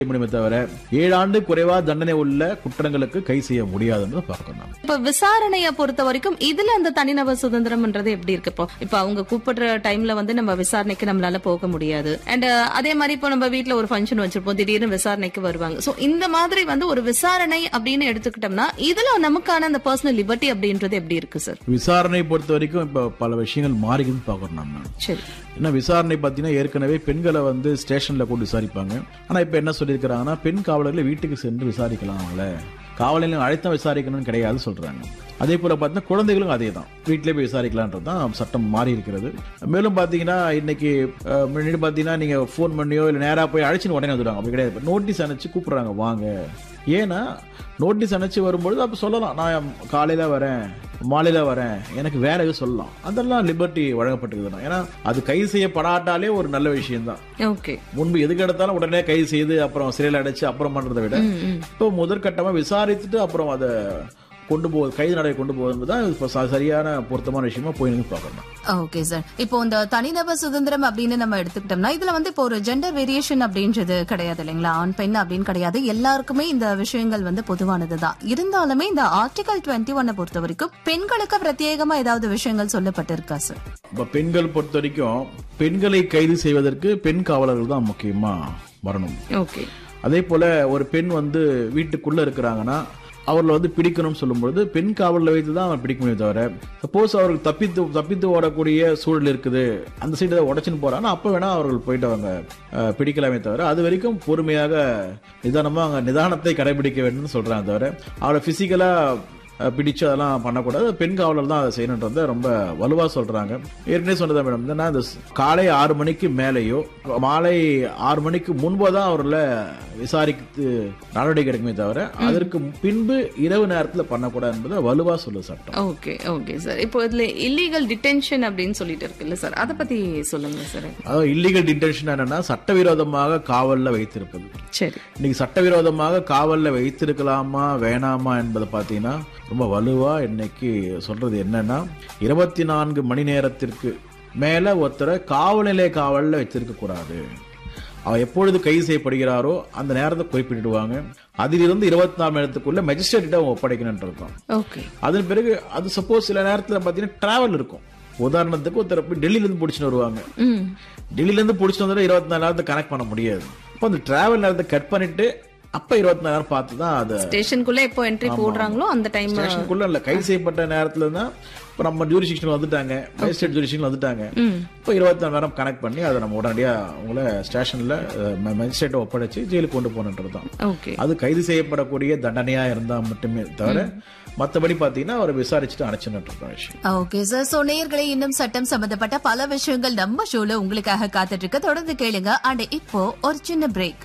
முடியுமே தவிர ஏழு ஆண்டு குறைவா தண்டனை உள்ள குற்றங்களுக்கு கை செய்ய முடியாதுன்னு பார்க்கணும் நாம. இப்ப விசாரணைய பொறுத்த வரைக்கும் இதுல அந்த தனிநபர் சுதந்திரம்ன்றது எப்படி இருக்கு இப்போ இப்ப அவங்க கூப்பிடுற டைம்ல வந்து நம்ம விசாரணைக்கு நம்மளால போக முடியாது அண்ட் அதே மாதிரி இப்போ நம்ம வீட்ல ஒரு ஃபங்க்ஷன் வச்சிருப்போம் திடீர்னு விசாரணைக்கு வருவாங்க சோ இந்த மாதிரி வந்து ஒரு விசாரணை அப்படின்னு எடுத்துக்கிட்டோம்னா இதுல நமக்கான அந்த பர்சனல் லிபர்ட்டி அப்படின்றது எப்படி இருக்கு சார் விசாரணை பொறுத்த வரைக்கும் இப்ப பல விஷயங்கள் மாறிக்குதுன்னு பார்க்கணும் நம்ம சரி ஏன்னா விசாரணை பார்த்தீங்கன்னா ஏற்கனவே பெண்களை வந்து ஸ்டேஷன்ல கூட்டு விசாரிப்பாங்க ஆனா இப்ப என்ன சொல்லியிருக்கிறாங்கன்னா பெண் காவலர்களை வீட்டுக்கு சென்று விசாரிக்கலாம் அவங்கள காவல் நிலையம் அழைத்தான் விசாரிக்கணும்னு கிடையாது சொல்றாங்க அதே போல பார்த்தீங்கன்னா குழந்தைகளும் அதே தான் வீட்டிலே போய் விசாரிக்கலான்றது தான் சட்டம் மாறி இருக்கிறது மேலும் பார்த்தீங்கன்னா இன்னைக்கு அஹ், முன்னாடி பார்த்தீங்கன்னா நீங்க ஃபோன் பண்ணியோ இல்லை நேரா போய் அழைச்சின்னு உடனே வந்துடுவாங்க அப்படி கிடையாது நோட்டீஸ் அனுப்பிச்சு கூப்பிடுறாங்க வாங்க ஏன்னா நோட்டீஸ் அனுப்பிச்சு வரும்பொழுது அப்ப சொல்லலாம் நான் காலையில வரேன் மாலையில வரேன் எனக்கு வேற எதுவும் சொல்லலாம் அதெல்லாம் லிபர்ட்டி வழங்கப்பட்டிருக்குதுன்னா ஏன்னா அது கைது செய்யப்படாட்டாலே ஒரு நல்ல விஷயம் தான் ஓகே முன்பு எதுக்கு எடுத்தாலும் உடனே கைது செய்து அப்புறம் சிறையில் அடைச்சு அப்புறம் பண்றதை விட இப்போ முதற்கட்டமா விசாரித்துட்டு அப்புறம் அதை கொண்டு போ கைது நடை கொண்டு போவது தான் இப்போ ச- சரியான பொருத்தமான விஷயமா போய் நின்று பார்க்கணும் ஓகே சார் இப்போ இந்த தனிநபர் சுதந்திரம் அப்படின்னு நம்ம எடுத்துக்கிட்டோம்னா இதுல வந்து இப்போ ஒரு ஜெண்டர் வேரியேஷன் அப்படின்றது கிடையாது இல்லைங்களா ஆண் பெண் அப்படின்னு கிடையாது எல்லாருக்குமே இந்த விஷயங்கள் வந்து பொதுவானதுதான் இருந்தாலுமே இந்த ஆர்டிகல் டுவெண்ட்டி ஒன்னை பொறுத்த வரைக்கும் பெண்களுக்கு பிரத்யேகமா ஏதாவது விஷயங்கள் சொல்லப்பட்டிருக்கா சார் இப்போ பெண்கள் பொறுத்த வரைக்கும் பெண்களை கைது செய்வதற்கு பெண் காவலர்கள் தான் முக்கியமா வரணும் ஓகே அதே போல ஒரு பெண் வந்து வீட்டுக்குள்ள இருக்கிறாங்கன்னா அவர்களை வந்து பிடிக்கணும்னு சொல்லும்பொழுது பெண் காவலில் வைத்து தான் அவர் பிடிக்க முடியும் தவிர சப்போஸ் அவர்கள் தப்பித்து தப்பித்து ஓடக்கூடிய சூழல் இருக்குது அந்த சைடு உடச்சுன்னு போறாங்கன்னா அப்போ வேணா அவர்கள் போயிட்டு அவங்க அஹ், பிடிக்கலாமே தவிர அது வரைக்கும் பொறுமையாக நிதானமாக அவங்க நிதானத்தை கடைபிடிக்க வேண்டும்னு சொல்றாங்க தவிர அவரை பிசிக்கலா அஹ் பிடிச்சு அதெல்லாம் பண்ணக்கூடாது பெண் காவலர் தான் அதை செய்யணுன்றத ரொம்ப வலுவா சொல்றாங்க ஏற்கனவே சொன்னதா மேடம் என்னன்னா இந்த ஸ்- காலை ஆறு மணிக்கு மேலேயோ மாலை ஆறு மணிக்கு முன்போ தான் அவர்களை விசாரித்து நடவடிக்கை எடுக்குமே தவிர அதற்கு பின்பு இரவு நேரத்தில் பண்ணக்கூடாது என்பதை வலுவா சொல்லு சட்டம் ஓகே ஓகே சார் இப்போ இதுல இல்லீகல் டிடென்ஷன் அப்படின்னு சொல்லிட்டு இருக்குல்ல சார் அத பத்தி சொல்லுங்க சார் அதாவது இல்லீகல் டிடென்ஷன் என்னன்னா சட்டவிரோதமாக காவல்ல வைத்திருப்பது சரி இன்னைக்கு சட்டவிரோதமாக காவல்ல வைத்திருக்கலாமா வேணாமா என்பதை பார்த்தீங்கன்னா ரொம்ப வலுவா இன்னைக்கு சொல்றது என்னன்னா இருபத்தி நான்கு மணி நேரத்திற்கு மேல ஒருத்தரை காவல் நிலைய காவல்ல வச்சிருக்க கூடாது அவர் எப்பொழுது கைது செய்யப்படுகிறாரோ அந்த நேரத்தை குறிப்பிட்டுடுவாங்க அதிலிருந்து இருபத்தி நாலு மணி நேரத்துக்குள்ள மெஜிஸ்ட்ரேட்டிட்ட அவங்க ஒப்படைக்கணும்னு இருக்கும் ஓகே அதன் பிறகு அது சப்போஸ் சில நேரத்தில் பார்த்தீங்கன்னா டிராவல் இருக்கும் உதாரணத்துக்கு ஒருத்தர் போய் டெல்லியில இருந்து பிடிச்சிட்டு வருவாங்க ம் டெல்லியில இருந்து பிடிச்சிட்டு வந்தாலும் இருபத்தி நாலு நேரத்தை கனெக்ட் பண்ண முடியாது அப்போ அந்த டிராவல் நேரத்தை கட் பண்ணிட்டு அப்ப இருபத்தி நாலு நேரம் பார்த்து தான் அதை ஸ்டேஷனுக்குள்ள எப்போ என்ட்ரி போடுறாங்களோ அந்த டைம் ஸ்டேஷனுக்குள்ள இல்ல கைது செய்யப்பட்ட நேரத்துல தான் இப்ப நம்ம ஜூரிஸ்டிக்ஷன் வந்துட்டாங்க மேஜிஸ்ட்ரேட் ஜூரிஸ்டிக்ஷன் வந்துட்டாங்க இப்போ இருபத்தி நாலு நேரம் கனெக்ட் பண்ணி அதை நம்ம உடனடியா உங்களை ஸ்டேஷன்ல மேஜிஸ்ட்ரேட்டை ஒப்படைச்சு ஜெயிலுக்கு கொண்டு போகணுன்றது தான் ஓகே அது கைது செய்யப்படக்கூடிய தண்டனையா இருந்தா மட்டுமே தவிர மத்தபடி பாத்தீங்கன்னா அவரை விசாரிச்சுட்டு அணைச்சுன்னு விஷயம் ஓகே சார் சோ நேயர்களே இன்னும் சட்டம் சம்பந்தப்பட்ட பல விஷயங்கள் நம்ம ஷோல உங்களுக்காக காத்துட்டு இருக்கு தொடர்ந்து கேளுங்க அண்ட் இப்போ ஒரு சின்ன பிரேக்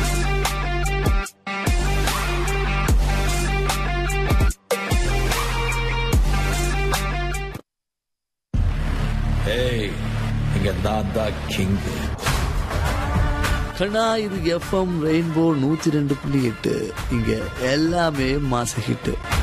ஏய் இங்க நான் தான் கிங் கண்ணா இது எஃப்எம் ரெயின்போ நூத்தி ரெண்டு புள்ளி எட்டு இங்க எல்லாமே மாச ஹிட்டு